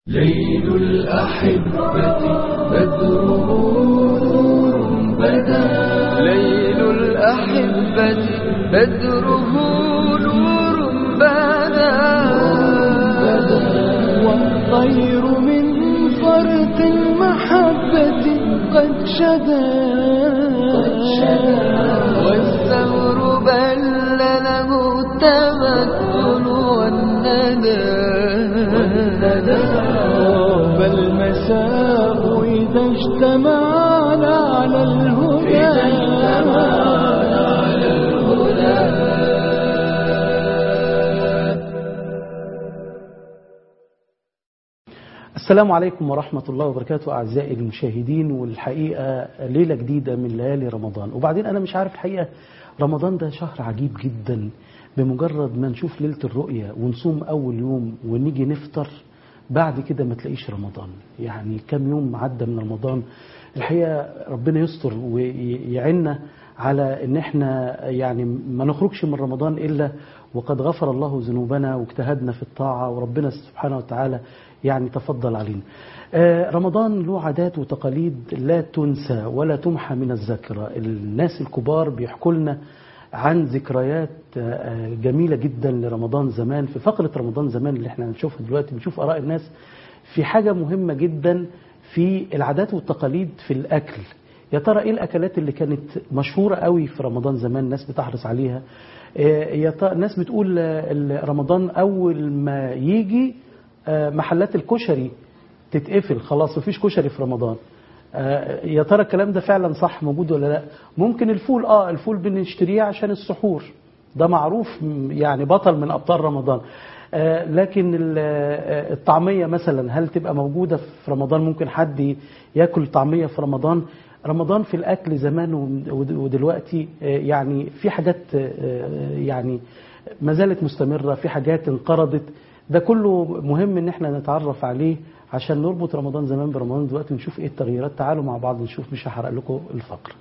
ليل الأحبة بدره نور بدا ليل الأحبة بدره نور بدا والطير من فرط المحبة قد شدا والثور بل له التمكن والندى طاب المساء إذا اجتمعنا على الهدى السلام عليكم ورحمة الله وبركاته أعزائي المشاهدين والحقيقة ليلة جديدة من ليالي رمضان وبعدين أنا مش عارف الحقيقة رمضان ده شهر عجيب جدا بمجرد ما نشوف ليلة الرؤية ونصوم أول يوم ونيجي نفطر بعد كده ما تلاقيش رمضان يعني كم يوم عدى من رمضان الحقيقة ربنا يستر ويعنا على ان احنا يعني ما نخرجش من رمضان الا وقد غفر الله ذنوبنا واجتهدنا في الطاعة وربنا سبحانه وتعالى يعني تفضل علينا آه، رمضان له عادات وتقاليد لا تنسى ولا تمحى من الذاكرة الناس الكبار بيحكوا لنا عن ذكريات آه، جميلة جدا لرمضان زمان في فقرة رمضان زمان اللي احنا هنشوفها دلوقتي بنشوف آراء الناس في حاجة مهمة جدا في العادات والتقاليد في الأكل يا ترى ايه الاكلات اللي كانت مشهوره قوي في رمضان زمان الناس بتحرص عليها آه، يا ترى الناس بتقول آه، ال- رمضان اول ما يجي آه، محلات الكشري تتقفل خلاص مفيش كشري في رمضان آه، يا ترى الكلام ده فعلا صح موجود ولا لا ممكن الفول اه الفول بنشتريه عشان السحور ده معروف م- يعني بطل من ابطال رمضان آه، لكن ال- آه، الطعميه مثلا هل تبقى موجوده في رمضان ممكن حد ياكل طعميه في رمضان رمضان في الاكل زمان ود- ودلوقتي آه، يعني في حاجات آه، يعني ما زالت مستمره في حاجات انقرضت ده كله مهم ان احنا نتعرف عليه عشان نربط رمضان زمان برمضان دلوقتي ونشوف ايه التغييرات تعالوا مع بعض نشوف مش هحرق لكم الفقره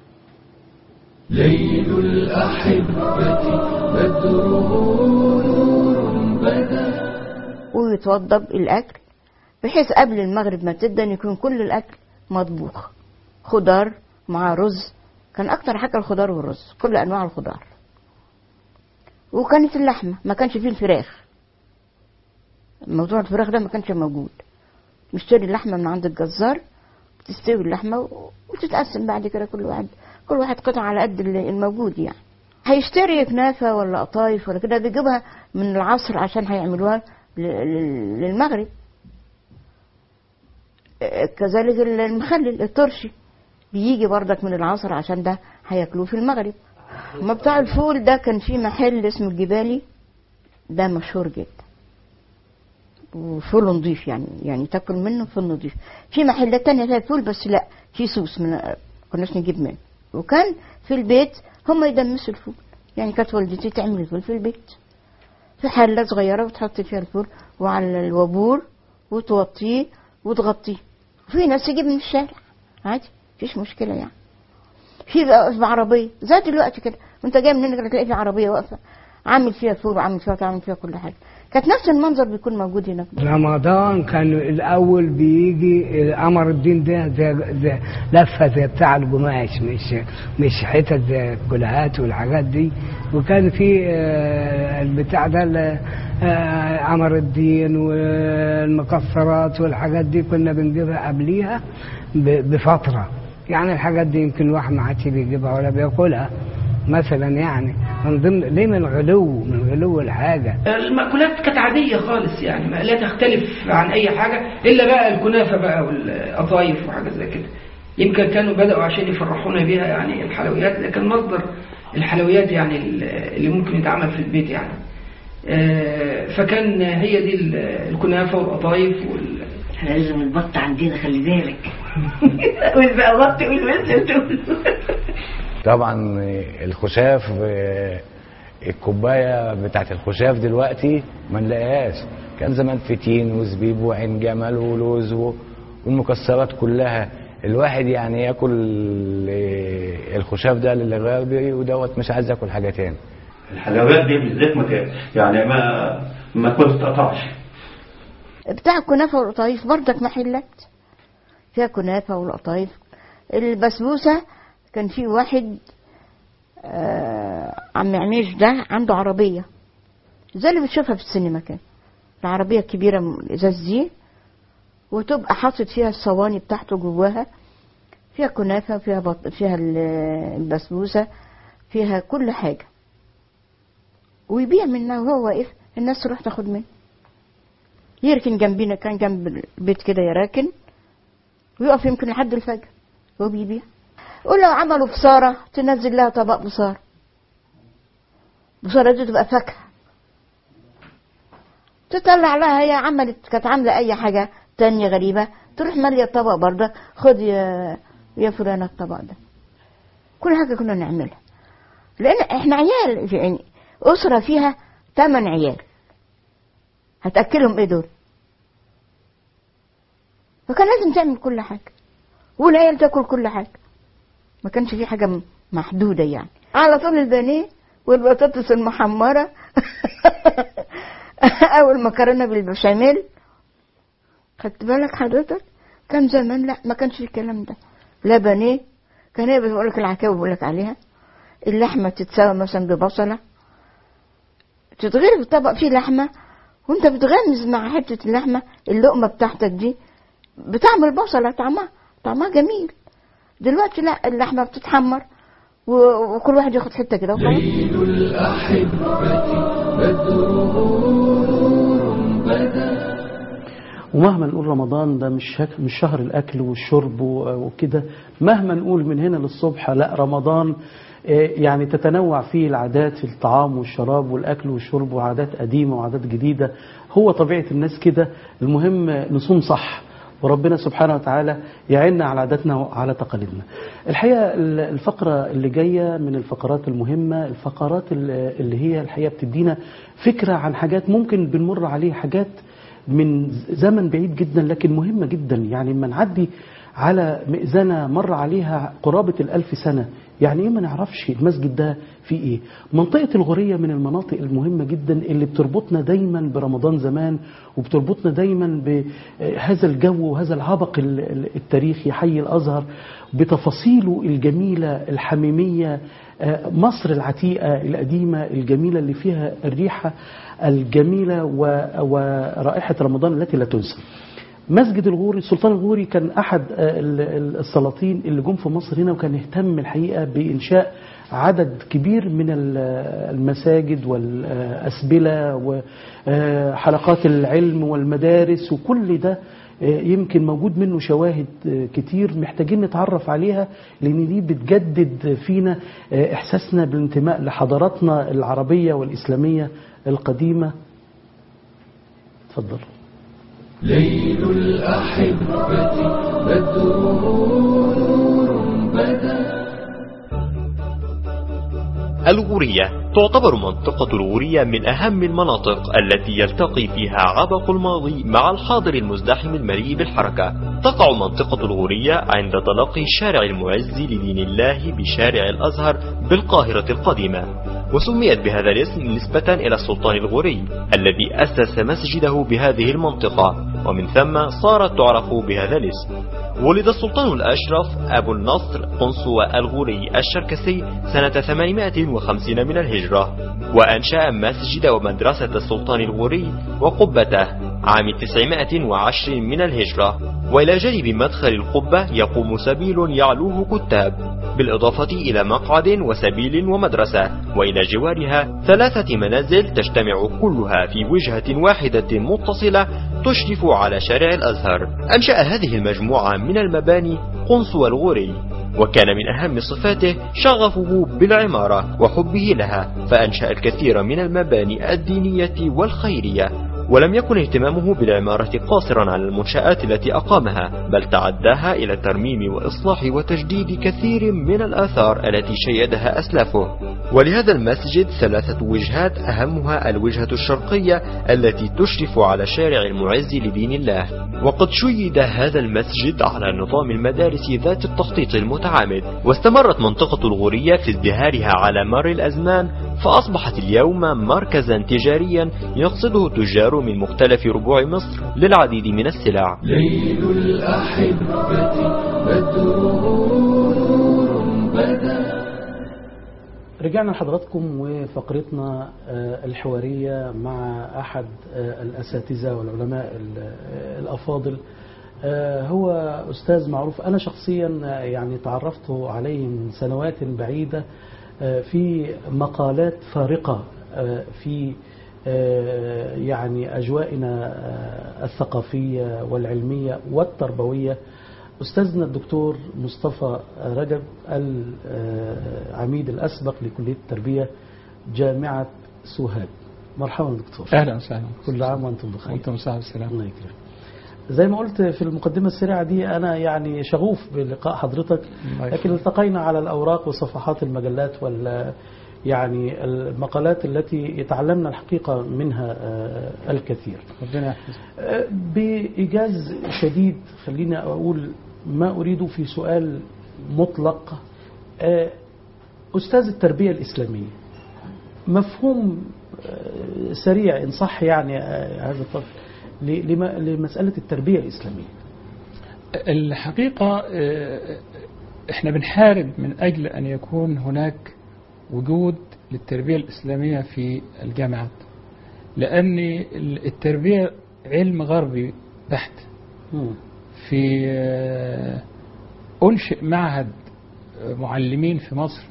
ليل الأحبة بدره نور بدا ويتوضب الأكل بحيث قبل المغرب ما تبدأ يكون كل الأكل مطبوخ خضار مع رز كان أكتر حاجة الخضار والرز كل أنواع الخضار وكانت اللحمة ما كانش فيه الفراخ موضوع الفراخ ده ما كانش موجود نشتري اللحمة من عند الجزار تستوي اللحمة وتتقسم بعد كده كل واحد كل واحد قطعة على قد اللي- الموجود يعني هيشتري كنافة ولا قطايف ولا كده بيجيبها من العصر عشان هيعملوها ل- ل- للمغرب آه، كذلك المخلل الترشي بيجي بردك من العصر عشان ده هياكلوه في المغرب ما بتاع الفول ده كان في محل اسمه الجبالي ده مشهور جدا وفول نضيف يعني يعني تاكل منه فول نضيف في محلات تانية فيها فول بس لا في سوس من كناش نجيب منه وكان في البيت هم يدمسوا الفول يعني كانت والدتي تعمل الفول في البيت في حلة صغيرة وتحط فيها الفول وعلى الوابور وتوطيه وتغطيه وفي ناس تجيب من الشارع عادي مفيش مشكلة يعني في بقى في عربية زي دلوقتي كده وانت جاي من هنا تلاقي في عربية واقفة عامل فيها فول وعامل فيها عامل فيها كل حاجة كانت نفس المنظر بيكون موجود هناك رمضان كان الاول بيجي قمر الدين ده زي زي لفه زي بتاع القماش مش مش حتت زي الكلهات والحاجات دي وكان في آه، البتاع ده ال- آه، قمر الدين والمكسرات والحاجات دي كنا بنجيبها قبليها ب- بفتره يعني الحاجات دي يمكن الواحد ما عادش بيجيبها ولا بياكلها مثلا يعني من ضمن ليه من غلو من غلو الحاجه المأكولات كانت عادية خالص يعني ما لا تختلف عن أي حاجة إلا بقى الكنافة بقى والقطايف وحاجات زي كده يمكن كانوا بدأوا عشان يفرحونا بيها يعني الحلويات لكن مصدر الحلويات يعني اللي ممكن يتعمل في البيت يعني آه، فكان هي دي ال- الكنافة والقطايف وال... احنا لازم البط عندنا خلي بالك قول بقى بط قول بس وتقول طبعا الخشاف آه، الكوبايه بتاعت الخشاف دلوقتي ما نلاقيهاش كان زمان فتين وزبيب وعين جمل ولوز و- والمكسرات كلها الواحد يعني ياكل آه، الخشاف ده للغابي ودوت مش عايز ياكل حاجه تاني الحلويات دي بالذات ما ت- يعني ما ما تقطعش بتاع الكنافة والقطايف برضك محلات فيها كنافة والقطايف البسبوسة كان في واحد آه عم عميش ده عنده عربية زي اللي بتشوفها في السينما كده العربية الكبيرة من الإزاز دي وتبقى حاطط فيها الصواني بتاعته جواها فيها كنافة فيها بط... فيها ال- البسبوسة فيها كل حاجة ويبيع منها وهو واقف الناس تروح تاخد منه يركن جنبينا كان جنب البيت كده يراكن ويقف يمكن لحد الفجر وهو بيبيع قول لو عملوا بصارة تنزل لها طبق بصارة بصارة دي تبقى فاكهة تطلع لها هي عملت كانت عاملة أي حاجة تانية غريبة تروح مالية الطبق برضه خد يا يا فلانة الطبق ده كل حاجة كنا نعملها لأن احنا عيال يعني أسرة فيها ثمان عيال هتأكلهم ايه دول فكان لازم تعمل كل حاجة والعيال تاكل كل حاجة ما كانش في حاجة م- محدودة يعني على طول البانيه والبطاطس المحمرة أو المكرونة بالبشاميل خدت بالك حضرتك كان زمان لا ما كانش الكلام ده لا بانيه كان هي بتقول لك العكاوي بقول لك عليها اللحمة تتساوى مثلا ببصلة تتغرب الطبق فيه لحمة وانت بتغمز مع حتة اللحمة اللقمة بتاعتك دي بطعم البصلة طعمها طعمها جميل دلوقتي لا اللحمة بتتحمر و- وكل واحد ياخد حتة كده وخلاص ليل الأحبة بدره نور بدا ومهما نقول رمضان ده مش شك- مش شهر الاكل والشرب و- وكده مهما نقول من هنا للصبح لا رمضان آه، يعني تتنوع فيه العادات في الطعام والشراب والاكل والشرب وعادات قديمه وعادات جديده هو طبيعه الناس كده المهم نصوم صح وربنا سبحانه وتعالى يعيننا على عاداتنا وعلى تقاليدنا. الحقيقه ال- الفقره اللي جايه من الفقرات المهمه، الفقرات ال- اللي هي الحقيقه بتدينا فكره عن حاجات ممكن بنمر عليه حاجات من زمن بعيد جدا لكن مهمة جدا يعني لما نعدي على مئذنة مر عليها قرابة الألف سنة يعني إيه ما نعرفش المسجد ده فيه إيه منطقة الغورية من المناطق المهمة جدا اللي بتربطنا دايما برمضان زمان وبتربطنا دايما بهذا الجو وهذا العبق ال- ال- التاريخي حي الأزهر بتفاصيله الجميلة الحميمية آه، مصر العتيقة القديمة الجميلة اللي فيها الريحة الجميلة و- ورائحة رمضان التي لا تنسى مسجد الغوري السلطان الغوري كان أحد آه، ال- ال- السلاطين اللي جم في مصر هنا وكان يهتم الحقيقة بإنشاء عدد كبير من ال- المساجد والأسبلة وحلقات العلم والمدارس وكل ده آه، يمكن موجود منه شواهد آه، كتير محتاجين نتعرف عليها لأن دي بتجدد فينا آه، إحساسنا بالانتماء لحضاراتنا العربية والإسلامية القديمة اتفضل ليل الأحبة بدره نور بدا الغورية تعتبر منطقة الغورية من أهم المناطق التي يلتقي فيها عبق الماضي مع الحاضر المزدحم المليء بالحركة تقع منطقة الغورية عند تلاقي شارع المعز لدين الله بشارع الأزهر بالقاهرة القديمة وسميت بهذا الاسم نسبة إلى السلطان الغوري الذي أسس مسجده بهذه المنطقة ومن ثم صارت تعرف بهذا الاسم ولد السلطان الأشرف أبو النصر قنصوة الغوري الشركسي سنة 850 من الهجرة وأنشأ مسجد ومدرسة السلطان الغوري وقبته عام 910 من الهجرة وإلى جانب مدخل القبة يقوم سبيل يعلوه كتاب بالإضافة إلى مقعد وسبيل ومدرسة وإلى جوارها ثلاثة منازل تجتمع كلها في وجهة واحدة متصلة تشرف على شارع الأزهر أنشأ هذه المجموعة من المباني قنصو الغوري وكان من أهم صفاته شغفه بالعمارة وحبه لها فأنشأ الكثير من المباني الدينية والخيرية ولم يكن اهتمامه بالعمارة قاصرا على المنشآت التي أقامها بل تعداها إلى ترميم وإصلاح وتجديد كثير من الآثار التي شيدها أسلافه ولهذا المسجد ثلاثة وجهات أهمها الوجهة الشرقية التي تشرف على شارع المعز لدين الله وقد شيد هذا المسجد على نظام المدارس ذات التخطيط المتعامد واستمرت منطقة الغورية في ازدهارها على مر الأزمان فأصبحت اليوم مركزا تجاريا يقصده التجار من مختلف ربوع مصر للعديد من السلع ليل الأحبة بدره نور بدا رجعنا لحضراتكم وفقرتنا آه، الحوارية مع أحد آه، الأساتذة والعلماء ال- آه، الأفاضل آه، هو أستاذ معروف أنا شخصيا آه، يعني تعرفت عليه من سنوات بعيدة آه، في مقالات فارقة آه، في آه، يعني أجوائنا آه، الثقافية والعلمية والتربوية أستاذنا الدكتور مصطفى رجب العميد الأسبق لكلية التربية جامعة سوهاج مرحبا دكتور اهلا وسهلا كل عام وأنتم بخير وانتم صاحب السلام الله يكرمك زي ما قلت في المقدمة السريعة دي أنا يعني شغوف بلقاء حضرتك الله لكن يخليك. التقينا على الأوراق وصفحات المجلات وال يعني المقالات التي تعلمنا الحقيقة منها آه، الكثير ربنا يحفظك آه، بإيجاز شديد خليني أقول ما أريد في سؤال مطلق آه، أستاذ التربية الإسلامية مفهوم آه، سريع إن صح يعني آه، هذا الطرف ل- لما- لمسألة التربية الإسلامية الحقيقة آه، احنا بنحارب من أجل أن يكون هناك وجود للتربية الإسلامية في الجامعات لأن التربية علم غربي بحت مم. في آه، أنشئ معهد آه، معلمين في مصر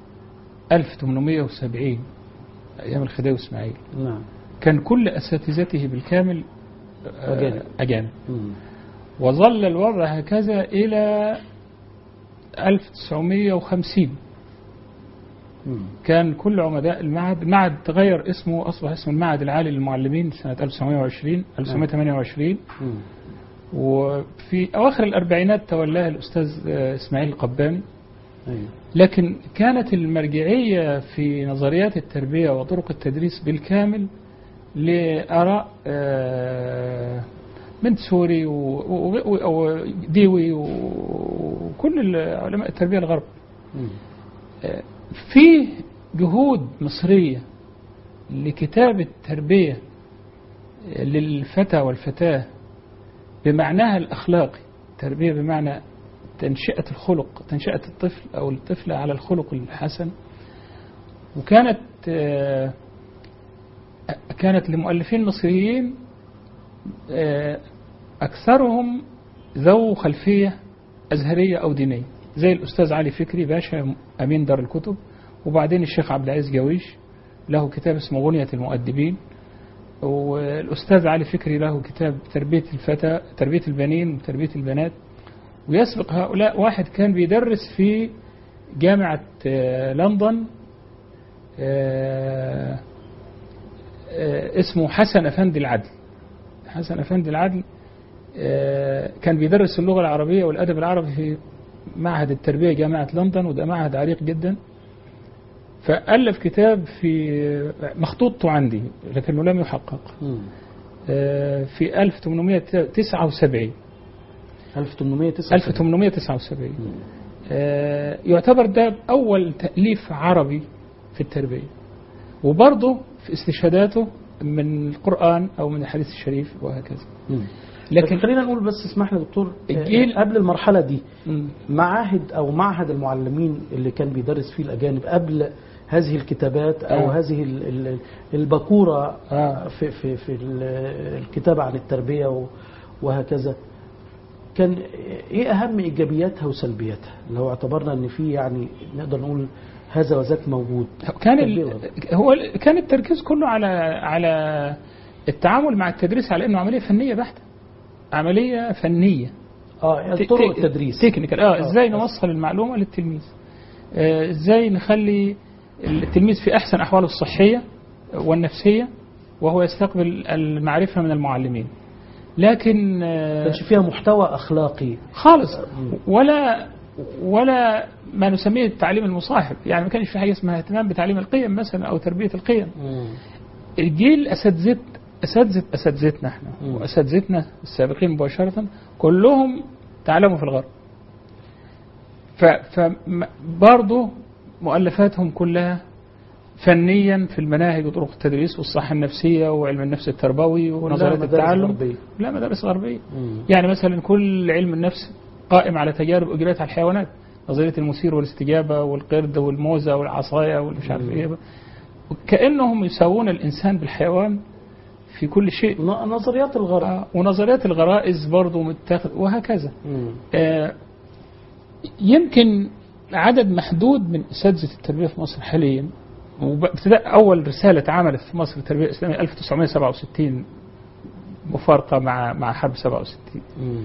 1870 أيام الخديوي إسماعيل نعم كان كل أساتذته بالكامل آه، أجانب. أجانب مم. وظل الوضع هكذا إلى 1950 مم. كان كل عمداء المعهد المعهد تغير اسمه أصبح اسمه المعهد العالي للمعلمين سنة 1920 1928 مم. وفي أواخر الأربعينات تولاه الأستاذ آه، إسماعيل القباني أيوة. لكن كانت المرجعية في نظريات التربية وطرق التدريس بالكامل لآراء آه، منسوري وديوي وكل علماء التربية الغرب مم. في جهود مصرية لكتابة تربية للفتى والفتاة بمعناها الأخلاقي تربية بمعنى تنشئة الخلق تنشئة الطفل أو الطفلة على الخلق الحسن وكانت آه، كانت لمؤلفين مصريين آه، أكثرهم ذو خلفية أزهرية أو دينية زي الأستاذ علي فكري باشا أمين دار الكتب وبعدين الشيخ عبد العزيز جويش له كتاب اسمه غنية المؤدبين والأستاذ علي فكري له كتاب تربية الفتى تربية البنين وتربية البنات ويسبق هؤلاء واحد كان بيدرس في جامعة آه، لندن آه، آه، اسمه حسن أفندي العدل حسن أفندي العدل آه، كان بيدرس اللغة العربية والأدب العربي في معهد التربية جامعة لندن وده معهد عريق جدا فألف كتاب في مخطوطته عندي لكنه لم يحقق مم. آه، في 1879 1879 1879 آه، يعتبر ده أول تأليف عربي في التربية وبرضه في استشهاداته من القرآن أو من الحديث الشريف وهكذا مم. لكن لكن خلينا نقول بس اسمح لي يا دكتور آه، الجيل- قبل المرحلة دي مم. معاهد او معهد المعلمين اللي كان بيدرس فيه الاجانب قبل هذه الكتابات او آه. هذه ال- ال- البكوره آه. في في في ال- الكتابه عن التربيه و- وهكذا كان ايه اهم ايجابياتها وسلبياتها لو اعتبرنا ان في يعني نقدر نقول هذا وذاك موجود كان تربية ال... ولا- هو ال- كان التركيز كله على على التعامل مع التدريس على انه عمليه فنيه بحته عمليه فنيه اه ت- طرق ت- التدريس تكنيكال اه آه. ازاي نوصل المعلومه للتلميذ آه ازاي نخلي التلميذ في احسن احواله الصحيه والنفسيه وهو يستقبل المعرفه من المعلمين لكن ما آه كانش فيها محتوى اخلاقي خالص ولا ولا ما نسميه التعليم المصاحب يعني ما كانش في حاجه اسمها اهتمام بتعليم القيم مثلا او تربيه القيم مم. الجيل اساتذه اساتذه اساتذتنا احنا مم. واساتذتنا السابقين مباشره كلهم تعلموا في الغرب فبرضه مؤلفاتهم كلها فنيا في المناهج وطرق التدريس والصحة النفسية وعلم النفس التربوي ونظريات مدارس التعلم غربية. لا مدارس غربية مم. يعني مثلا كل علم النفس قائم على تجارب أجريت على الحيوانات نظرية المثير والاستجابة والقرد والموزة والعصاية والمش عارف ايه كأنهم يساوون الإنسان بالحيوان في كل شيء ن- نظريات الغرب آه، ونظريات الغرائز برضو متاخد وهكذا مم. آه، يمكن عدد محدود من أساتذة التربية في مصر حاليا وابتداء أول رسالة اتعملت في مصر التربية الإسلامية 1967 مفارقة مع مع حرب 67 مم.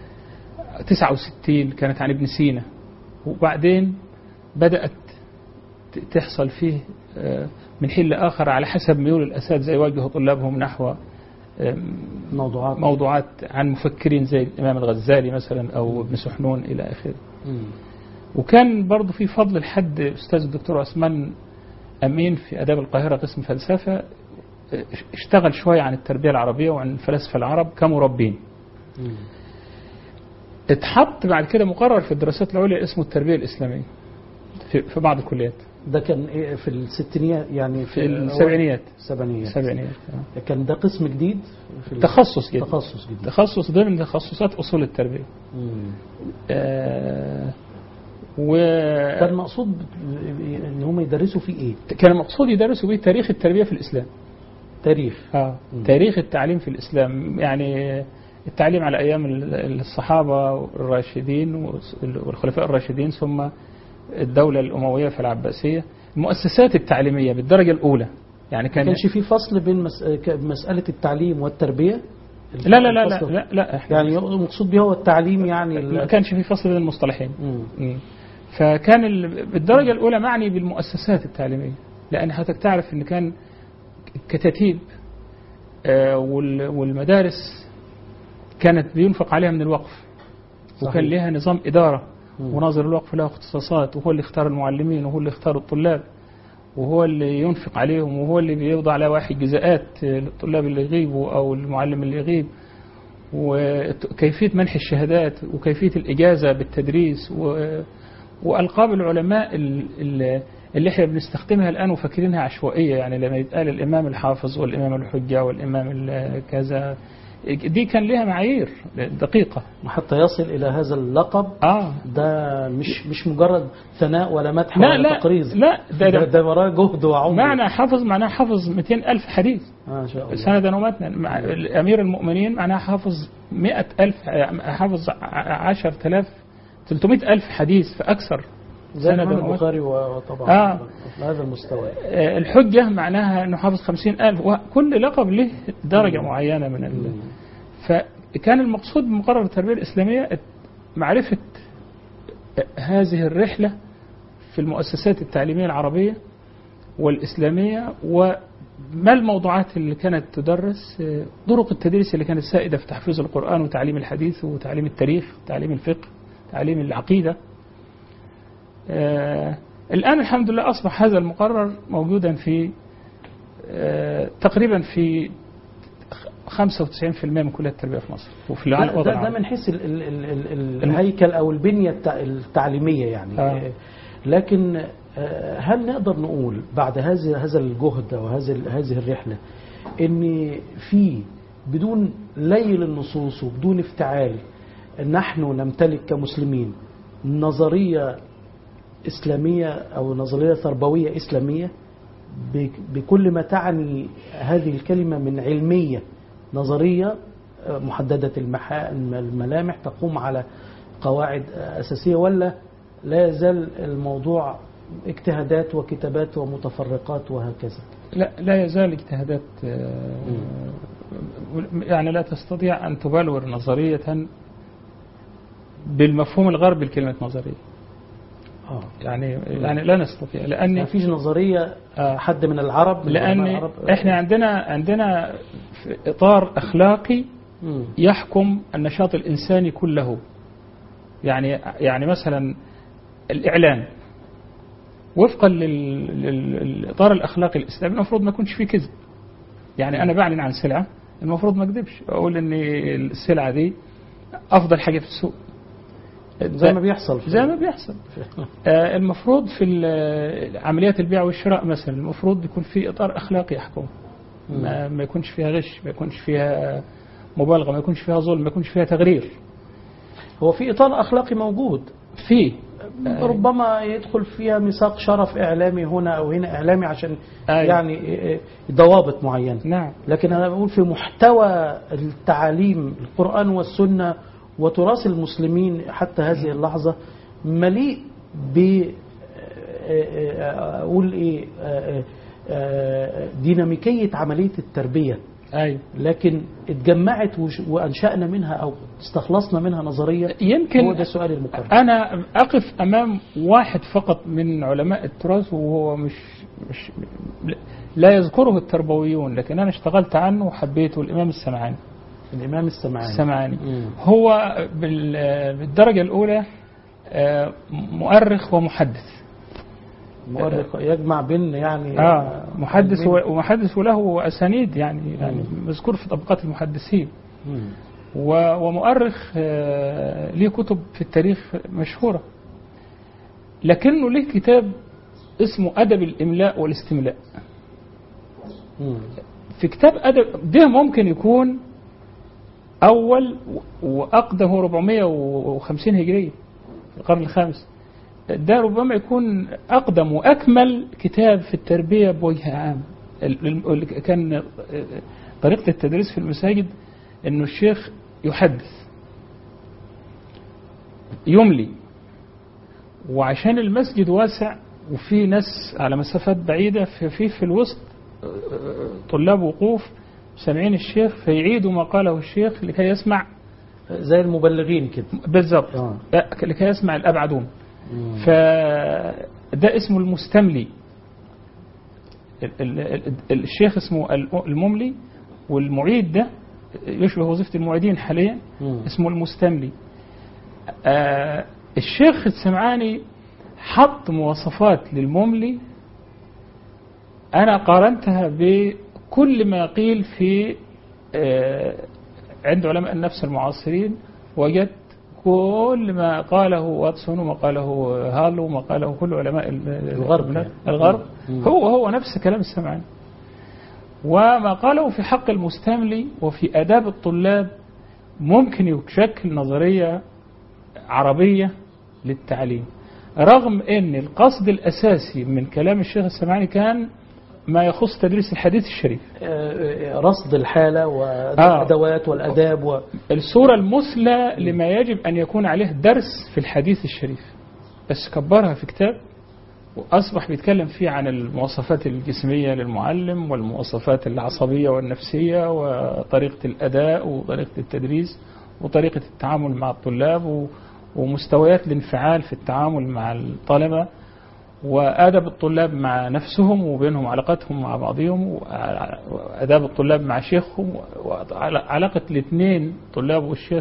69 كانت عن ابن سينا وبعدين بدأت ت- تحصل فيه آه، من حين لآخر على حسب ميول الأساتذة يوجهوا طلابهم نحو آم، موضوعات موضوعات عن مفكرين زي الإمام الغزالي مثلا أو ابن سحنون إلى آخره مم. وكان برضو في فضل الحد أستاذ الدكتور عثمان أمين في آداب القاهرة قسم فلسفة اه، اشتغل شوية عن التربية العربية وعن الفلاسفة العرب كمربين مم. اتحط بعد كده مقرر في الدراسات العليا اسمه التربية الإسلامية في, في بعض الكليات ده كان إيه في الستينيات يعني في السبعينيات السبعينيات السبعينيات آه. كان ده قسم جديد في ال- تخصص جديد تخصص جديد تخصص ضمن تخصصات أصول التربية مم. آه و كان مقصود ب- ان هم يدرسوا فيه ايه كان المقصود يدرسوا به تاريخ التربية في الإسلام تاريخ آه. مم. تاريخ التعليم في الإسلام يعني التعليم على أيام ال- الصحابة الراشدين والخلفاء الراشدين ثم الدولة الأموية في العباسية المؤسسات التعليمية بالدرجة الأولى يعني ما كان كانش في فصل بين مس... ك- مسألة التعليم والتربية لا لا لا لا الفصل- لا, لا إحنا يعني المقصود به هو التعليم يعني ال- ما كانش في فصل بين المصطلحين مم. مم. فكان ال- بالدرجة الأولى معني بالمؤسسات التعليمية لأن حضرتك تعرف أن كان كتاتيب آه، وال- والمدارس كانت بينفق عليها من الوقف صحيح. وكان لها نظام إدارة مم. وناظر الوقف له اختصاصات وهو اللي اختار المعلمين وهو اللي اختار الطلاب وهو اللي ينفق عليهم وهو اللي بيوضع على واحد جزاءات للطلاب اللي يغيبوا أو المعلم اللي يغيب وكيفية منح الشهادات وكيفية الإجازة بالتدريس و... وألقاب العلماء ال- ال- اللي احنا بنستخدمها الآن وفاكرينها عشوائية يعني لما يتقال الإمام الحافظ والإمام الحجة والإمام ال- كذا دي كان لها معايير دقيقة وحتى يصل إلى هذا اللقب آه ده مش مش مجرد ثناء ولا مدح لا ولا لا تقريظ لا ده, ده, ده ده وراه جهد وعمر معنى حافظ معناه حافظ 200 ألف حديث ما شاء الله سندا ومتنا مع أمير المؤمنين معناه حافظ 100 ألف حافظ 10000 300 ألف حديث فأكثر زي سندا الإمام ومتنا. البخاري وطبعا آه. على هذا المستوى آه، الحجة معناها أنه حافظ خمسين ألف وكل لقب له درجة معينة من ال... فكان المقصود بمقرر التربية الإسلامية معرفة هذه الرحلة في المؤسسات التعليمية العربية والإسلامية وما الموضوعات اللي كانت تدرس آه، طرق التدريس اللي كانت سائدة في تحفيظ القرآن وتعليم الحديث وتعليم التاريخ وتعليم الفقه تعليم العقيدة آه، الآن الحمد لله أصبح هذا المقرر موجودا في آه، تقريبا في 95% من كليات التربية في مصر وفي ده, الوطن ده, ده العربي. من حيث ال ال ال ال الهيكل او البنيه التع- التعليميه يعني آه. لكن آه، هل نقدر نقول بعد هذا هذا الجهد او هذه هذه الرحله ان في بدون ليل النصوص وبدون افتعال نحن نمتلك كمسلمين نظريه اسلاميه او نظريه تربويه اسلاميه بك- بكل ما تعني هذه الكلمه من علميه نظريه آه، محدده المحا- الملامح تقوم على قواعد آه، اساسيه ولا لا يزال الموضوع اجتهادات وكتابات ومتفرقات وهكذا لا لا يزال اجتهادات آه، يعني لا تستطيع أن تبلور نظرية بالمفهوم الغربي لكلمة نظرية اه يعني يعني لا نستطيع ما لأن فيش نظريه آه، حد من العرب من لأن علماء العرب احنا عندنا عندنا في إطار أخلاقي مم. يحكم النشاط الإنساني كله يعني يعني مثلا الإعلان وفقا لل- لل- للإطار الأخلاقي الإسلامي المفروض ما يكونش فيه كذب يعني أنا بعلن عن سلعة المفروض ما أكذبش أقول إن السلعة دي أفضل حاجة في السوق زي ما بيحصل في- زي ما بيحصل آه، المفروض في ال- عمليات البيع والشراء مثلا المفروض يكون في اطار اخلاقي يحكم ما, ما يكونش فيها غش ما يكونش فيها مبالغه ما يكونش فيها ظلم ما يكونش فيها تغرير هو في اطار اخلاقي موجود فيه ربما يدخل فيها ميثاق شرف اعلامي هنا او هنا اعلامي عشان أيوة. يعني إيه، ضوابط معينه نعم لكن انا بقول في محتوى التعاليم القران والسنه وتراث المسلمين حتى هذه اللحظه مليء ب اقول ايه آه، آه، ديناميكيه عمليه التربيه ايوه لكن اتجمعت وش- وانشانا منها او استخلصنا منها نظريه يمكن هو ده سؤال المقارنه انا اقف امام واحد فقط من علماء التراث وهو مش مش لا يذكره التربويون لكن انا اشتغلت عنه وحبيته الامام السمعاني الامام السمعاني السمعاني مم. هو بال- بالدرجه الاولى آه، مؤرخ ومحدث مؤرخ يجمع بين يعني اه محدث علمين. و- ومحدث وله اسانيد يعني يعني مذكور في طبقات المحدثين مم. و- ومؤرخ آه، ليه كتب في التاريخ مشهورة لكنه ليه كتاب اسمه أدب الإملاء والاستملاء مم. في كتاب أدب ده ممكن يكون أول و- وأقدم هو 450 هجرية في القرن الخامس ده ربما يكون أقدم وأكمل كتاب في التربية بوجه عام ال- ال- ال- كان آه، طريقة التدريس في المساجد أنه الشيخ يحدث يملي وعشان المسجد واسع وفي ناس على مسافات بعيدة في في, في الوسط آه، طلاب وقوف سامعين الشيخ فيعيدوا ما قاله الشيخ لكي يسمع زي المبلغين كده بالضبط آه. لكي يسمع الأبعدون مم. فده اسمه المستملي ال- ال- ال- الشيخ اسمه المملي والمعيد ده يشبه وظيفة المعيدين حاليا مم. اسمه المستملي آه الشيخ السمعاني حط مواصفات للمملي أنا قارنتها بكل ما قيل في آه عند علماء النفس المعاصرين وجدت كل ما قاله واتسون وما قاله هارلو وما قاله كل علماء ال- الغرب يعني. الغرب مم. هو هو نفس كلام السمعاني وما قاله في حق المستملي وفي آداب الطلاب ممكن يشكل نظرية عربية للتعليم رغم أن القصد الأساسي من كلام الشيخ السمعاني كان ما يخص تدريس الحديث الشريف آه، آه، رصد الحالة والأدوات والأداب و... الصورة المثلى لما يجب أن يكون عليه درس في الحديث الشريف بس كبرها في كتاب وأصبح بيتكلم فيه عن المواصفات الجسمية للمعلم والمواصفات العصبية والنفسية وطريقة الأداء وطريقة التدريس وطريقة التعامل مع الطلاب و- ومستويات الانفعال في التعامل مع الطلبة وآداب الطلاب مع نفسهم وبينهم علاقتهم مع بعضهم وآداب الطلاب مع شيخهم وعلاقة الاثنين طلاب والشيخ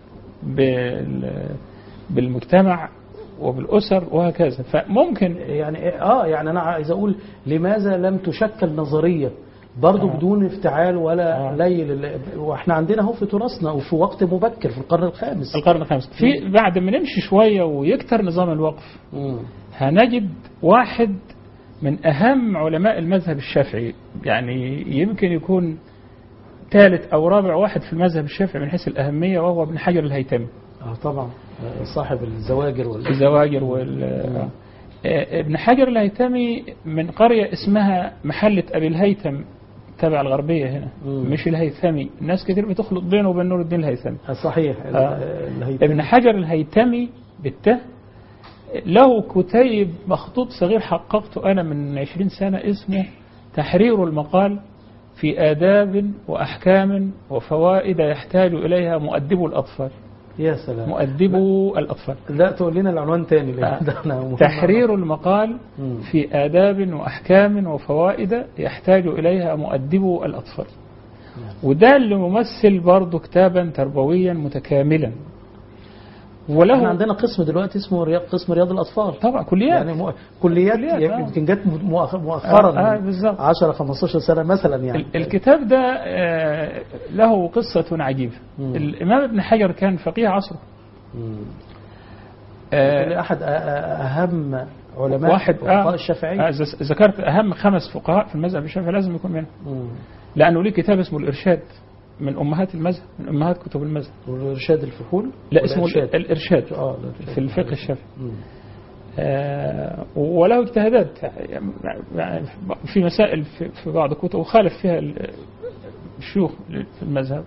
بال- بالمجتمع وبالأسر وهكذا فممكن يعني اه يعني انا عايز اقول لماذا لم تشكل نظريه برضه آه. بدون افتعال ولا آه. ليل ال- واحنا عندنا اهو في تراثنا وفي وقت مبكر في القرن الخامس القرن الخامس في بعد ما نمشي شوية ويكتر نظام الوقف مم. هنجد واحد من أهم علماء المذهب الشافعي يعني يمكن يكون ثالث أو رابع واحد في المذهب الشافعي من حيث الأهمية وهو ابن حجر الهيتمي اه طبعا آه، صاحب الزواجر وال... الزواجر وال آه، ابن حجر الهيتمي من قرية اسمها محلة أبي الهيثم تبع الغربية هنا مم. مش الهيثمي الناس كتير بتخلط بينه وبين نور الدين الهيثمي آه، صحيح ال- آه. الهيثمي. ابن حجر الهيتمي بالته له كتيب مخطوط صغير حققته أنا من عشرين سنة اسمه تحرير المقال في آداب وأحكام وفوائد يحتاج إليها مؤدبو الأطفال يا سلام مؤدبو الأطفال لا تقول لنا العنوان تاني لأن آه. ده أنا مهم. تحرير المقال مم. في آداب وأحكام وفوائد يحتاج إليها مؤدبو الأطفال وده اللي ممثل برضه كتابا تربويا متكاملا احنا وله عندنا قسم دلوقتي اسمه رياض قسم رياض الاطفال طبعا كليات يعني مو... كليات كليات، آه. يمكن جت مؤخ- مؤخرا آه، آه، بالظبط. 10 15 سنه مثلا يعني ال- الكتاب ده آه، له قصة عجيبة مم. الإمام ابن حجر كان فقيه عصره مم. آه، أحد أ- أ- أهم علماء واحد فقهاء آه الشافعية آه، ز- ذكرت أهم خمس فقهاء في المذهب الشافعي لازم يكون منهم مم. لأنه ليه كتاب اسمه الإرشاد من أمهات المذهب من أمهات كتب المذهب والإرشاد الفحول لا ولا اسمه إرشاد؟ الإرشاد آه الإرشاد. في الفقه الشافعي مم. آه، وله اجتهادات يعني في مسائل في في بعض الكتب وخالف فيها ال- الشيوخ في المذهب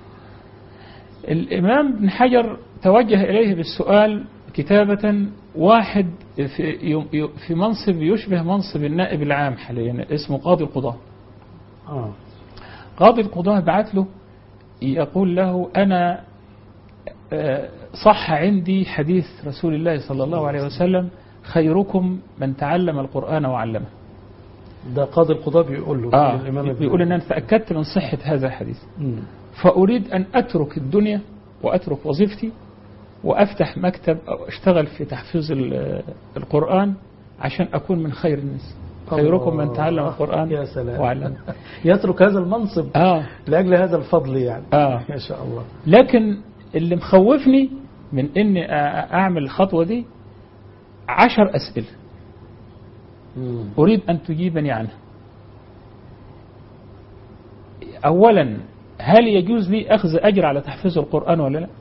الإمام ابن حجر توجه إليه بالسؤال كتابة واحد في يم- في منصب يشبه منصب النائب العام حاليا اسمه قاضي القضاة آه قاضي القضاة بعت له يقول له أنا آه، صح عندي حديث رسول الله صلى الله عليه وسلم خيركم من تعلم القرآن وعلمه ده قاضي القضاء بيقول له آه للإمام ابن بيقول أن أنا تأكدت من صحة هذا الحديث مم. فأريد أن أترك الدنيا وأترك وظيفتي وأفتح مكتب أو أشتغل في تحفيظ ال- القرآن عشان أكون من خير الناس خيركم من تعلم الله. القرآن يا سلام وعلمه يترك هذا المنصب آه لأجل هذا الفضل يعني آه ما شاء الله لكن اللي مخوفني من اني أ- اعمل الخطوه دي عشر اسئله مم. اريد ان تجيبني عنها اولا هل يجوز لي اخذ اجر على تحفيظ القران ولا لا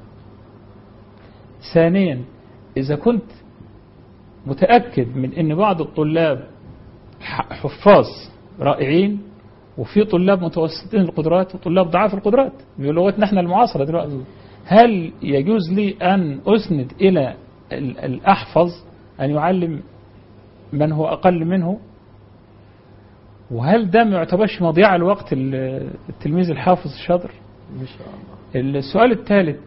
ثانيا اذا كنت متاكد من ان بعض الطلاب ح- حفاظ رائعين وفي طلاب متوسطين القدرات وطلاب ضعاف القدرات بلغتنا احنا المعاصره دلوقتي هل يجوز لي أن أسند إلى ال- الأحفظ أن يعلم من هو أقل منه وهل ده ما يعتبرش مضيعة الوقت ال- التلميذ الحافظ الشاطر ما شاء الله السؤال الثالث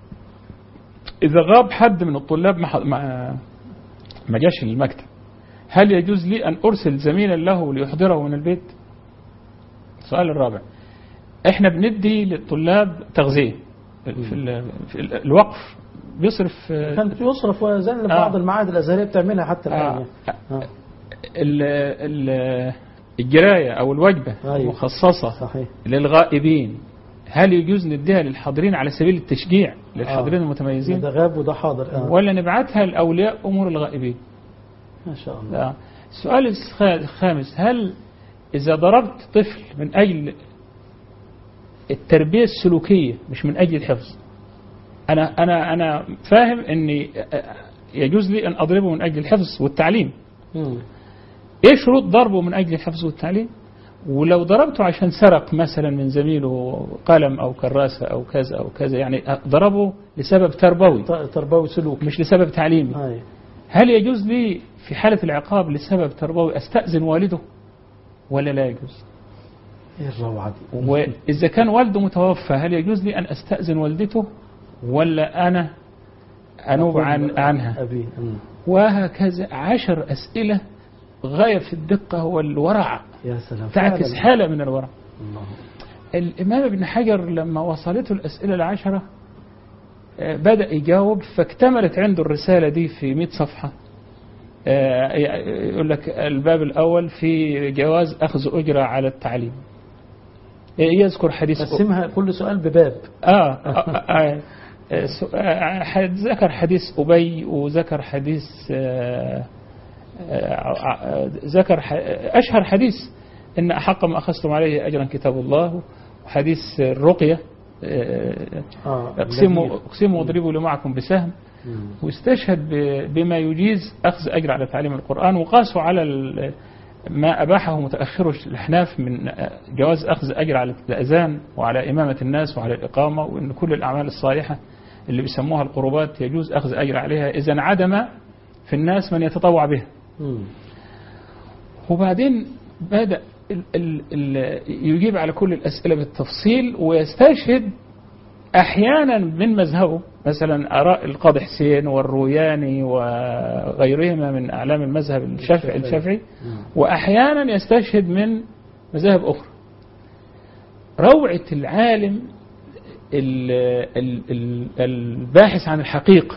إذا غاب حد من الطلاب ما ح- ما ما جاش المكتب هل يجوز لي أن أرسل زميلا له ليحضره من البيت السؤال الرابع احنا بندي للطلاب تغذية في, ال- في ال- الوقف بيصرف آه، كان بيصرف وزن بعض المعاهد الأزهرية بتعملها حتى الآن آه. آه. ال- ال- الجراية أو الوجبة أيوة. المخصصة صحيح للغائبين هل يجوز نديها للحاضرين على سبيل التشجيع للحاضرين آه. المتميزين ده غاب وده حاضر آه. ولا نبعتها لأولياء أمور الغائبين ما شاء الله لا. السؤال الخ- الخامس هل إذا ضربت طفل من أجل التربية السلوكية مش من أجل الحفظ أنا أنا أنا فاهم إني يجوز لي أن أضربه من أجل الحفظ والتعليم مم. إيه شروط ضربه من أجل الحفظ والتعليم ولو ضربته عشان سرق مثلا من زميله قلم أو كراسة أو كذا أو كذا يعني ضربه لسبب تربوي ت- تربوي سلوك مش لسبب تعليمي أيوة. هل يجوز لي في حالة العقاب لسبب تربوي أستأذن والده ولا لا يجوز ايه الروعة دي وإذا كان والده متوفى هل يجوز لي أن أستأذن والدته ولا أنا أنوب عن عنها أبي مم. وهكذا عشر أسئلة غاية في الدقة والورع يا سلام تعكس فعلاً. حالة من الورع الله. الإمام ابن حجر لما وصلته الأسئلة العشرة آه، بدأ يجاوب فاكتملت عنده الرسالة دي في 100 صفحة آه، يقول لك الباب الأول في جواز أخذ أجرة على التعليم يذكر حديث قسمها كل سؤال بباب آه, آه, آه, آه, سو- آه حد- ذكر حديث أبي وذكر حديث آه آه آه ذكر ح- أشهر حديث إن أحق ما أخذتم عليه أجرا كتاب الله وحديث الرقية آه، آه. اقسموا جميل. اقسموا واضربوا لمعكم بسهم مم. واستشهد ب- بما يجيز أخذ أجر على تعليم القرآن وقاسوا على ال- ما أباحه متأخر الأحناف من جواز أخذ أجر على الأذان وعلى إمامة الناس وعلى الإقامة وأن كل الأعمال الصالحة اللي بيسموها القربات يجوز أخذ أجر عليها إذا انعدم في الناس من يتطوع بها مم. وبعدين بدأ ال ال ال يجيب على كل الأسئلة بالتفصيل ويستشهد أحيانا من مذهبه مثلا آراء القاضي حسين والروياني وغيرهما من أعلام المذهب الشافعي الشافعي وأحيانا يستشهد من مذاهب أخرى روعة العالم ال- ال- ال- الباحث عن الحقيقة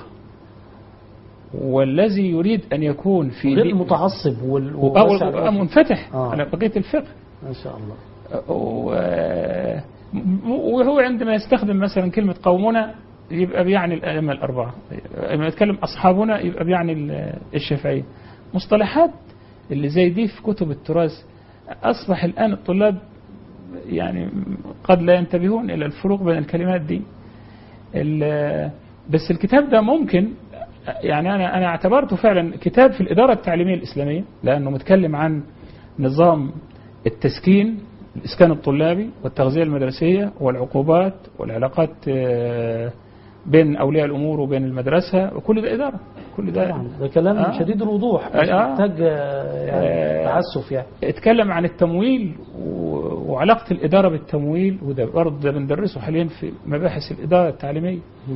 والذي يريد أن يكون في غير دين- المتعصب وال... أو وواسع أو الأفق. منفتح آه. على بقية الفقه ما شاء الله و- وهو عندما يستخدم مثلا كلمة قومنا يبقى بيعني الأئمة الأربعة لما يتكلم أصحابنا يبقى بيعني ال- الشافعية مصطلحات اللي زي دي في كتب التراث أصبح الآن الطلاب يعني قد لا ينتبهون إلى الفروق بين الكلمات دي ال- بس الكتاب ده ممكن يعني أنا أنا اعتبرته فعلا كتاب في الإدارة التعليمية الإسلامية لأنه متكلم عن نظام التسكين الإسكان الطلابي والتغذية المدرسية والعقوبات والعلاقات آه، بين أولياء الأمور وبين المدرسة وكل ده إدارة كل ده طبعا ده كلام آه. شديد الوضوح مش آه. محتاج آه، يعني آه. تعسف يعني اتكلم عن التمويل و- وعلاقة الإدارة بالتمويل وده برضه ده بندرسه حاليا في مباحث الإدارة التعليمية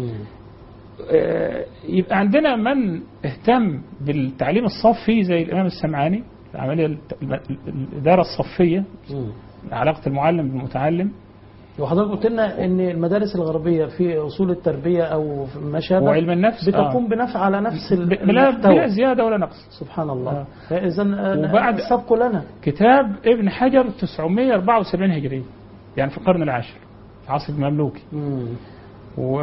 آه، يبقى عندنا من اهتم بالتعليم الصفي زي الإمام السمعاني العملية الت- الم- الإدارة الصفية علاقة المعلم بالمتعلم وحضرتك قلت لنا ان المدارس الغربيه في اصول التربيه او في ما شابه وعلم النفس بتقوم آه. بنفع على نفس ال- ب- بلا, المحتوى بلا زيادة ولا نقص سبحان الله آه. فاذا وبعد- السبق لنا كتاب ابن حجر 974 هجرية يعني في القرن العاشر في عصر المملوكي مم. و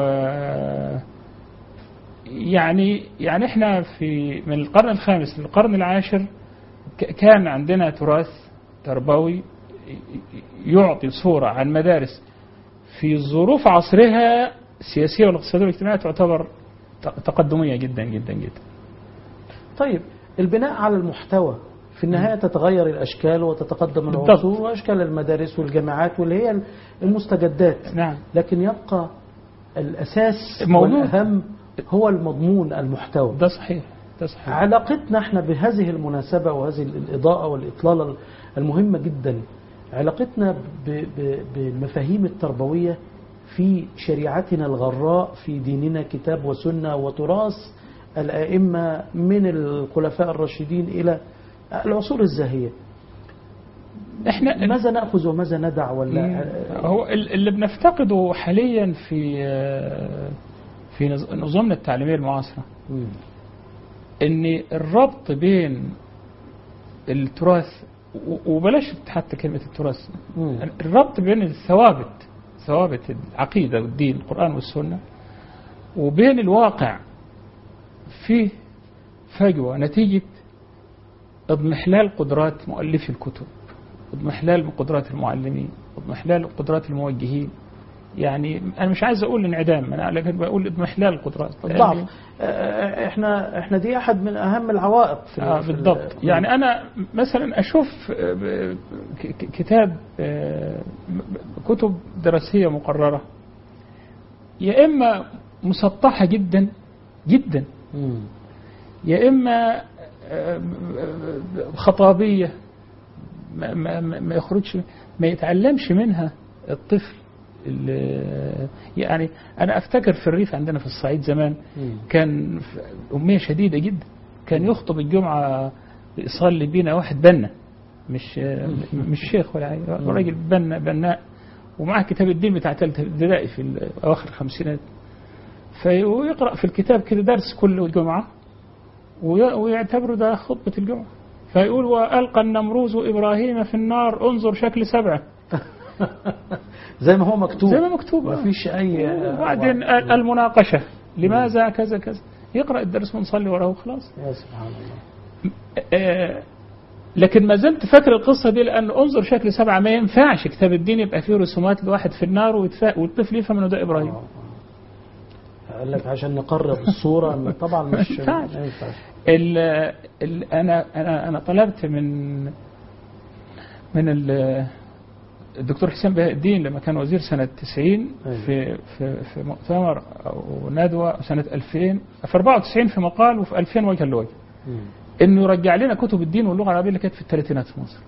يعني يعني احنا في من القرن الخامس للقرن العاشر ك- كان عندنا تراث تربوي يعطي صورة عن مدارس في ظروف عصرها السياسية والاقتصادية والاجتماعية تعتبر ت- تقدمية جدا جدا جدا طيب البناء على المحتوى في النهاية تتغير الأشكال وتتقدم بالضبط. العصور وأشكال المدارس والجامعات واللي هي المستجدات نعم لكن يبقى الأساس موجود. والأهم هو المضمون المحتوى ده صحيح ده صحيح علاقتنا احنا بهذه المناسبة وهذه الإضاءة والإطلالة المهمة جدا علاقتنا ب- ب- بالمفاهيم التربوية في شريعتنا الغراء في ديننا كتاب وسنة وتراث الآئمة من الخلفاء الراشدين إلى العصور الزاهية احنا ماذا نأخذ وماذا ندع ولا هو ال- اللي بنفتقده حاليا في في نظ- نظامنا التعليمية المعاصرة مم. ان الربط بين التراث و- وبلاش حتى كلمة التراث مم. الربط بين الثوابت ثوابت العقيدة والدين القرآن والسنة وبين الواقع فيه فجوة نتيجة اضمحلال قدرات مؤلفي الكتب اضمحلال قدرات المعلمين اضمحلال قدرات الموجهين يعني انا مش عايز اقول انعدام انا لكن بقول اضمحلال القدرات الضعف آه، احنا احنا دي احد من اهم العوائق في آه في ال- بالضبط يعني أنا مثلا أشوف آه، ب- ك- كتاب آه، ب- كتب دراسية مقررة يا إما مسطحة جدا جدا مم. يا إما آه، خطابية ما, ما, ما ما يخرجش ما يتعلمش منها الطفل ال- يعني أنا أفتكر في الريف عندنا في الصعيد زمان مم. كان في أمية شديدة جدا كان يخطب الجمعة يصلي بينا واحد بنا مش مش شيخ ولا حاجة راجل بنا بناء ومعه كتاب الدين بتاع ثالثة ابتدائي في أواخر الخمسينات فيقرأ في الكتاب كده درس كل جمعة وي- ويعتبره ده خطبة الجمعة فيقول وألقى النمروز إبراهيم في النار انظر شكل سبعة زي ما هو مكتوب زي ما مكتوب ما فيش أي وبعدين المناقشة لماذا كذا كذا يقرأ الدرس ونصلي وراه وخلاص يا سبحان الله آه، لكن ما زلت فاكر القصة دي لأن انظر شكل سبعة ما ينفعش كتاب الدين يبقى فيه رسومات لواحد في النار ويتفا- والطفل يفهم انه ده إبراهيم قال لك عشان نقرب الصورة إن طبعا مش ما ينفعش. ما ينفعش ال ال أنا أنا أنا طلبت من من ال- الدكتور حسين بهاء الدين لما كان وزير سنة 90 في في في مؤتمر أو ندوة سنة 2000 في 94 في مقال وفي 2000 وجها لوجه مم. انه يرجع لنا كتب الدين واللغه العربيه اللي كانت في الثلاثينات في مصر.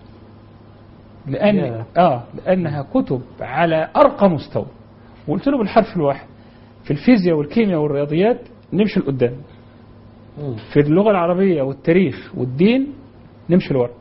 لان يا. اه لانها كتب على ارقى مستوى. وقلت له بالحرف الواحد في الفيزياء والكيمياء والرياضيات نمشي لقدام. مم. في اللغه العربيه والتاريخ والدين نمشي لورا.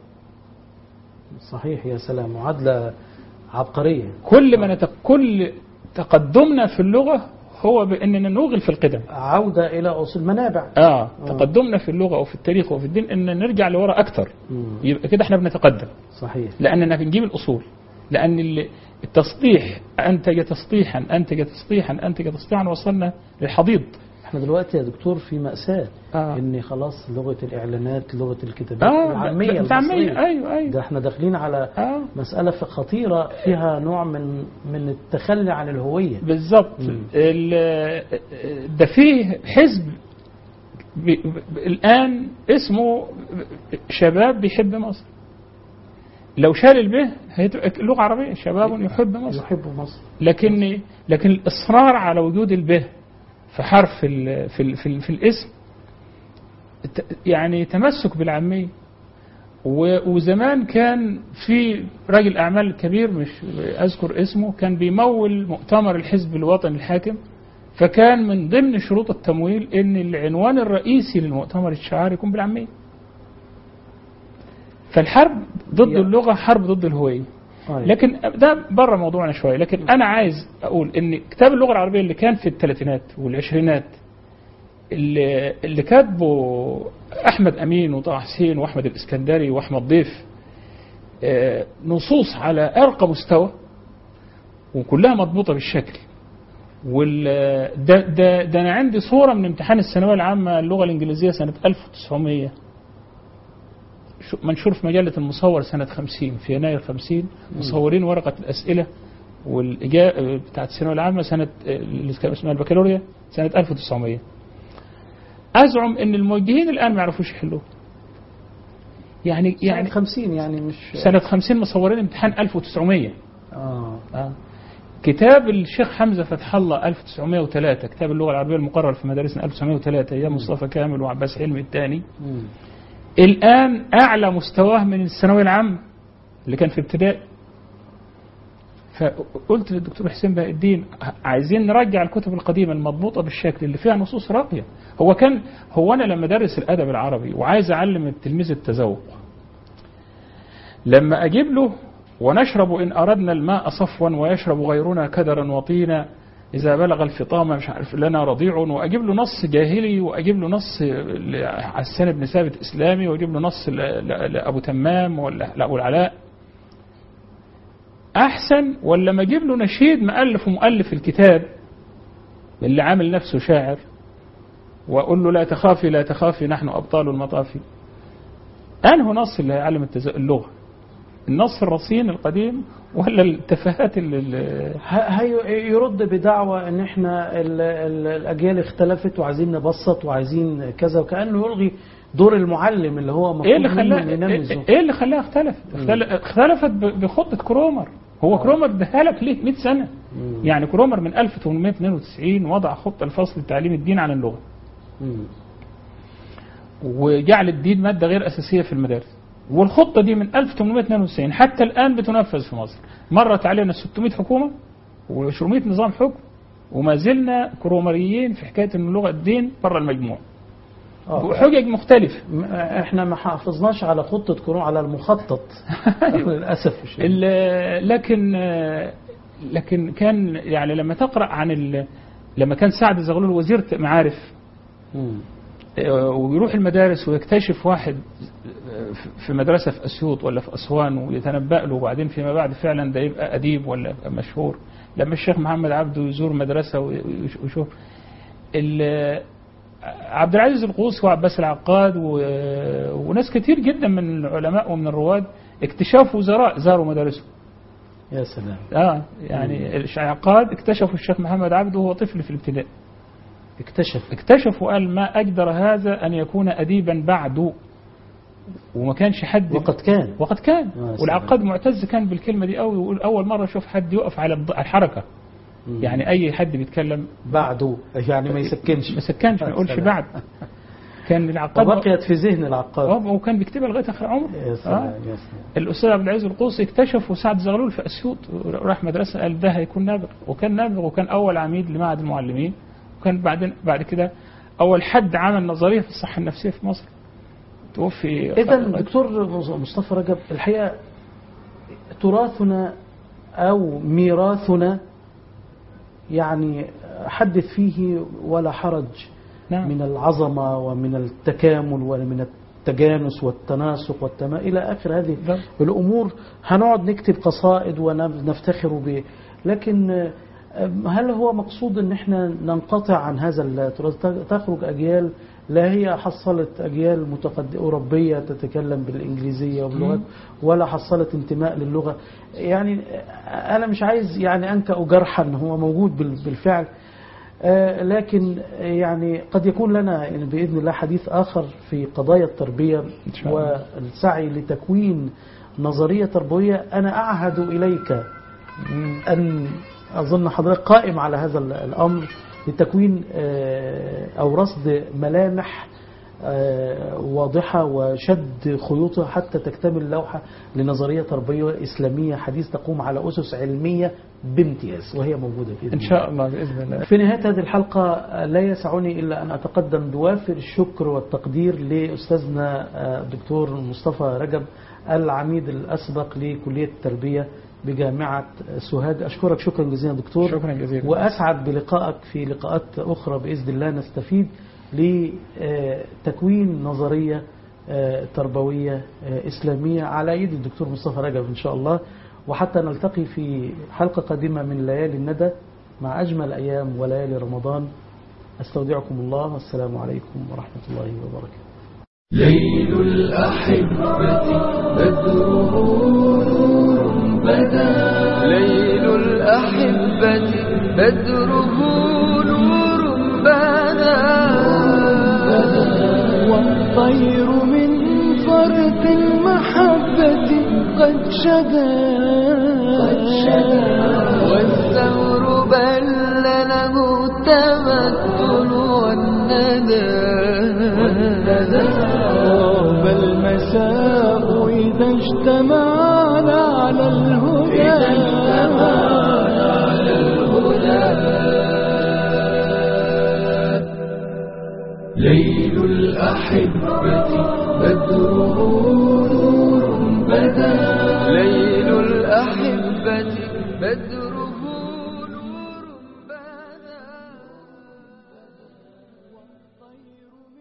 صحيح يا سلام معادلة عبقرية كل ما نت... كل تقدمنا في اللغه هو باننا نوغل في القدم. عودة إلى أصول المنابع اه تقدمنا في اللغه وفي التاريخ وفي الدين ان نرجع لورا اكتر. مم. يبقى كده احنا بنتقدم. صحيح لاننا بنجيب الاصول لان اللي التسطيح أنتج تسطيحا أنتج تسطيحا أنتج تسطيحا وصلنا للحضيض احنا دلوقتي يا دكتور في مأساة آه. ان خلاص لغة الاعلانات لغة الكتابات آه العامية العامية المصرية أيوه أيوه ده احنا داخلين على آه مسألة خطيرة فيها نوع من من التخلي عن الهوية بالظبط مم. ال- ده فيه حزب بي- ب- الآن اسمه شباب بيحب مصر لو شال البه هيتبقى لغة عربية شباب يحب مصر يحب مصر لكن لكن الإصرار على وجود البه في حرف ال في ال في, ال في الاسم ت- يعني تمسك بالعامية و- وزمان كان في راجل أعمال كبير مش أذكر اسمه كان بيمول مؤتمر الحزب الوطني الحاكم فكان من ضمن شروط التمويل ان العنوان الرئيسي للمؤتمر الشعاري يكون بالعامية فالحرب ضد يا- اللغة حرب ضد الهوية أيوة. لكن ده بره موضوعنا شويه لكن انا عايز اقول ان كتاب اللغه العربيه اللي كان في الثلاثينات والعشرينات اللي, اللي كاتبه احمد امين وطه حسين واحمد الاسكندري واحمد ضيف آه، نصوص على ارقى مستوى وكلها مضبوطه بالشكل وال ده, ده, ده انا عندي صوره من امتحان الثانويه العامه اللغه الانجليزيه سنه 1900 شو- منشور في مجلة المصور سنة 50 في يناير 50 مصورين ورقة الأسئلة والإجابة بتاعت الثانوية العامة سنة اللي كان اسمها البكالوريا سنة 1900 أزعم إن الموجهين الآن ما يعرفوش يحلوه يعني يعني يعني 50 يعني مش سنة 50 مصورين امتحان 1900 اه آه. كتاب الشيخ حمزة فتح الله 1903 كتاب اللغة العربية المقرر في مدارسنا 1903 أيام مصطفى كامل وعباس حلمي الثاني مم. الآن أعلى مستواه من الثانوية العامة اللي كان في ابتدائي فقلت للدكتور حسين بهاء الدين عايزين نرجع الكتب القديمة المضبوطة بالشكل اللي فيها نصوص راقية هو كان هو أنا لما درس الأدب العربي وعايز أعلم التلميذ التذوق لما أجيب له ونشرب إن أردنا الماء صفوا ويشرب غيرنا كدرا وطينا إذا بلغ الفطام مش عارف لنا رضيع وأجيب له نص جاهلي وأجيب له نص عسان بن ثابت إسلامي وأجيب له نص ل- ل- لأبو تمام ولا لأبو العلاء أحسن ولا ما أجيب له نشيد مؤلف ومؤلف الكتاب اللي عامل نفسه شاعر وأقول له لا تخافي لا تخافي نحن أبطال المطافي أنه نص اللي هيعلم التز- اللغة النص الرصين القديم ولا التفاهات اللي- اللي ه- هي يرد بدعوى ان احنا ال ال الاجيال اختلفت وعايزين نبسط وعايزين كذا وكانه يلغي دور المعلم اللي هو مطلوب ايه اللي منه خلاها إنه ايه ينمذه إيه اللي خلاها اختلفت اختل- اختلفت ب- بخطة كرومر هو كرومر اداها لك ليه 100 سنة مم. يعني كرومر من 1892 وضع خطة الفصل لتعليم الدين عن اللغة مم. وجعل الدين مادة غير أساسية في المدارس والخطة دي من 1892 حتى الآن بتنفذ في مصر مرت علينا 600 حكومة و700 نظام حكم وما زلنا كرومريين في حكاية أن لغة الدين بره المجموع آه. وحجج مختلفة م- احنا ما حافظناش على خطة كورونا على المخطط للاسف الشديد. ال- لكن لكن كان يعني لما تقرأ عن ال لما كان سعد زغلول وزير معارف مم. ويروح المدارس ويكتشف واحد في مدرسة في أسيوط ولا في أسوان ويتنبأ له وبعدين فيما بعد فعلا ده يبقى أديب ولا يبقى مشهور لما الشيخ محمد عبده يزور مدرسة ويشوف ال- عبد العزيز القوسي وعباس العقاد و... وناس كتير جدا من العلماء ومن الرواد اكتشاف وزراء زاروا مدارسهم يا سلام اه يعني العقاد اكتشفوا الشيخ محمد عبده وهو طفل في الابتدائي اكتشف اكتشفوا قال ما أقدر هذا أن يكون أديبا بعد وما كانش حد وقد كان وقد كان سلام. والعقاد معتز كان بالكلمة دي قوي ويقول أول مرة أشوف حد يقف على الض- الحركة مم. يعني أي حد بيتكلم بعده يعني ما يسكنش ما سكنش ما يقولش سلام. بعد كان العقاد وبقيت في ذهن العقاد آه، وكان بيكتبها لغاية آخر عمره يا آه. سلام يا سلام الأستاذ عبد العزيز القوسي اكتشفوا سعد زغلول في أسيوط راح مدرسة قال ده هيكون نابغ وكان نابغ وكان أول عميد لمعهد المعلمين وكان بعدين بعد كده أول حد عمل نظرية في الصحة النفسية في مصر توفي إذا دكتور مصطفى رجب الحقيقة تراثنا أو ميراثنا يعني حدث فيه ولا حرج نعم. من العظمة ومن التكامل ومن التجانس والتناسق والتما إلى آخر هذه الأمور هنقعد نكتب قصائد ونفتخر به لكن آه، هل هو مقصود ان احنا ننقطع عن هذا التراث تخرج اجيال لا هي حصلت اجيال متقد اوروبيه تتكلم بالانجليزيه وبلغات ولا حصلت انتماء للغه يعني انا مش عايز يعني انكأ جرحا هو موجود بال- بالفعل آه، لكن يعني قد يكون لنا يعني بإذن الله حديث آخر في قضايا التربية والسعي لتكوين نظرية تربوية أنا أعهد إليك أن أظن حضرتك قائم على هذا ال- الأمر لتكوين آه، أو رصد ملامح آه، واضحة وشد خيوطها حتى تكتمل لوحة لنظرية تربوية إسلامية حديث تقوم على أسس علمية بامتياز وهي موجودة بإذن إن شاء الله بإذن الله في نهاية هذه الحلقة لا يسعني إلا أن أتقدم بوافر الشكر والتقدير لأستاذنا آه، الدكتور مصطفى رجب العميد الأسبق لكلية التربية بجامعة سوهاج أشكرك شكرا جزيلا دكتور شكرا جزيلا وأسعد بلقائك في لقاءات أخرى بإذن الله نستفيد لتكوين نظرية آه، تربوية آه، إسلامية على يد الدكتور مصطفى رجب إن شاء الله وحتى نلتقي في حلقة قادمة من ليالي الندى مع أجمل أيام وليالي رمضان أستودعكم الله والسلام عليكم ورحمة الله وبركاته ليل الأحبة بدره نور بدا ليل الأحبة بدره نور بدا والطير من فرط المحبة قد شدا والثور بل له التمثل والندى طاب المساء إذا اجتمعنا على الهدى ليل الأحبة بدره نور بدا ليل الأحبة بدره نور بدا والطير